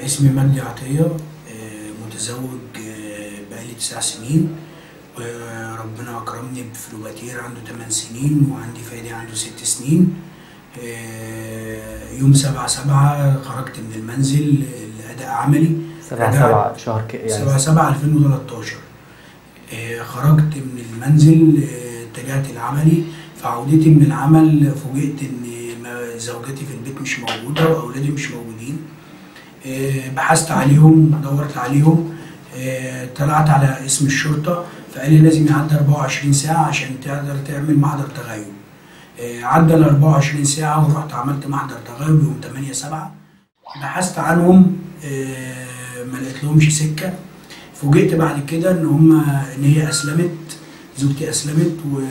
اسمي مجدي عطية آه، متزوج آه، بقالي تسع سنين وربنا أكرمني بفلوباتير عنده 8 سنين وعندي فادي عنده 6 سنين آه، يوم سبعة سبعة خرجت من المنزل لأداء عملي سبعة رجعت- سبعة شهر ك... يعني سبعة سبعة 2013 آه، خرجت من المنزل آه، اتجهت لعملي فعودتي من العمل فوجئت ان ما- زوجتي في البيت مش موجودة واولادي مش موجودين آه، بحثت عليهم دورت عليهم آه، طلعت على اسم الشرطة فقال لي لازم يعدي 24 ساعة عشان تقدر تعمل محضر تغيب آه، عدى ال 24 ساعة ورحت عملت محضر تغيب يوم 8 7 بحثت عنهم آه، ما لقيت لهمش سكة فوجئت بعد كده ان هم ان هي اسلمت زوجتي اسلمت و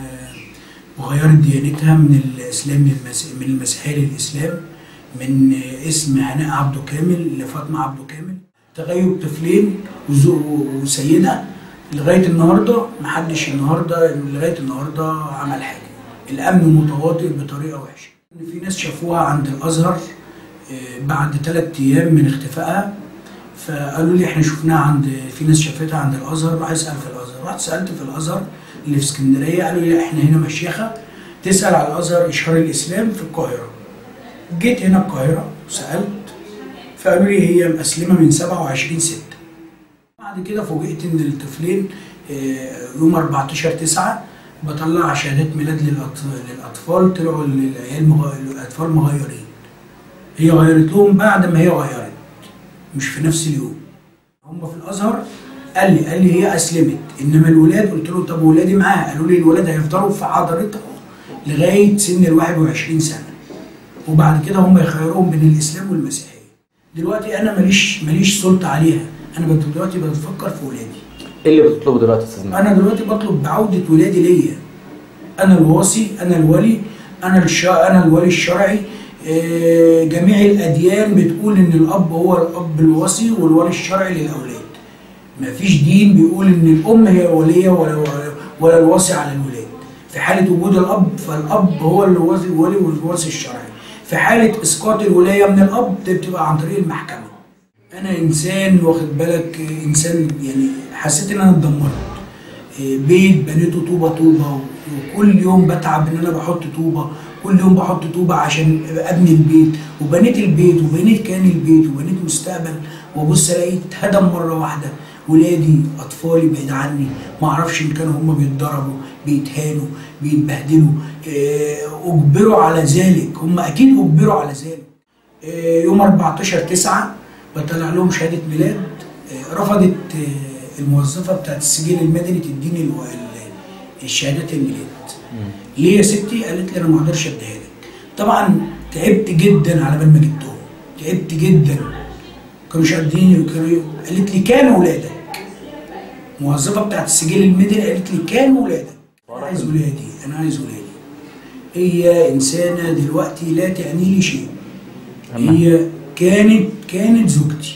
وغيرت ديانتها من الاسلام للمس... من المسيحيه للاسلام من اسم هناء عبده كامل لفاطمه عبده كامل تغيب طفلين وزو- وسيده لغايه النهارده محدش النهارده لغايه النهارده عمل حاجه الامن متواطئ بطريقه وحشه في ناس شافوها عند الازهر آه، بعد ثلاث ايام من اختفائها فقالوا لي احنا شفناها عند في ناس شافتها عند الازهر روح اسال في الازهر رحت سالت في الازهر اللي في اسكندريه قالوا لي احنا هنا مشيخه تسال على الازهر اشهار الاسلام في القاهره جيت هنا القاهره وسالت فقالوا لي هي مسلمه من 27 6 بعد كده فوجئت ان الطفلين آه، يوم 14 9 بطلع شهادات ميلاد للأط- للاطفال طلعوا العيال مغ- الاطفال مغيرين هي غيرت لهم بعد ما هي غيرت مش في نفس اليوم هم في الازهر قال لي قال لي هي اسلمت انما الولاد قلت له طب ولادي معاها قالوا لي الولاد هيفضلوا في حضرتها لغايه سن ال 21 سنه وبعد كده هم يخيروهم بين الاسلام والمسيحيه دلوقتي انا ماليش ماليش سلطه عليها انا بت- دلوقتي بفكر في ولادي ايه اللي بتطلبه دلوقتي يا استاذ مجدي؟ انا دلوقتي بطلب بعوده ولادي ليا انا الواصي انا الولي انا الش... انا الولي الشرعي آه، جميع الاديان بتقول ان الاب هو الاب الوصي والولي الشرعي للاولاد مفيش دين بيقول ان الام هي الوليه ولا ولا الوصي على الولاد في حاله وجود الاب فالاب هو اللي وصي الولي والوصي الشرعي في حاله اسقاط الولايه من الاب دي بتبقى عن طريق المحكمه انا انسان واخد بالك آه، انسان يعني حسيت ان انا اتدمرت آه، بيت بنيته طوبه طوبه وكل يوم بتعب ان انا بحط طوبه كل يوم بحط طوبه عشان ابني البيت وبنيت البيت وبنيت كان البيت وبنيت مستقبل وابص الاقيه اتهدم مره واحده ولادي اطفالي بعيد عني ما اعرفش ان كانوا هم بيتضربوا بيتهانوا بيتبهدلوا آه، اجبروا على ذلك هم اكيد اجبروا على ذلك آه، يوم 14 9 بطلع لهم شهاده ميلاد آه، رفضت آه، الموظفه بتاعت السجل المدني تديني الو- ال- الشهادات الميلاد ليه يا ستي قالت لي انا ما اقدرش اديها لك طبعا تعبت جدا على بال ما جبتهم تعبت جدا كانوا شادين كانوا قالت لي كانوا ولادك الموظفه بتاعت السجل المدني قالت لي كانوا ولادك انا عايز ولادي انا عايز ولادي هي انسانه دلوقتي لا تعني لي شيء أما- هي كانت كانت زوجتي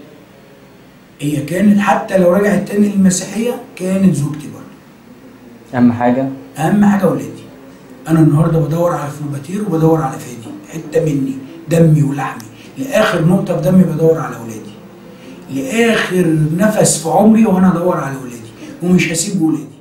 هي كانت حتى لو رجعت تاني للمسيحيه كانت زوجتي برضه اهم حاجه اهم حاجه ولادي انا النهارده بدور على فلوباتير وبدور على فادي حته مني دمي ولحمي لاخر نقطه في دمي بدور على ولادي لاخر نفس في عمري وانا ادور على ولادي ومش هسيب ولادي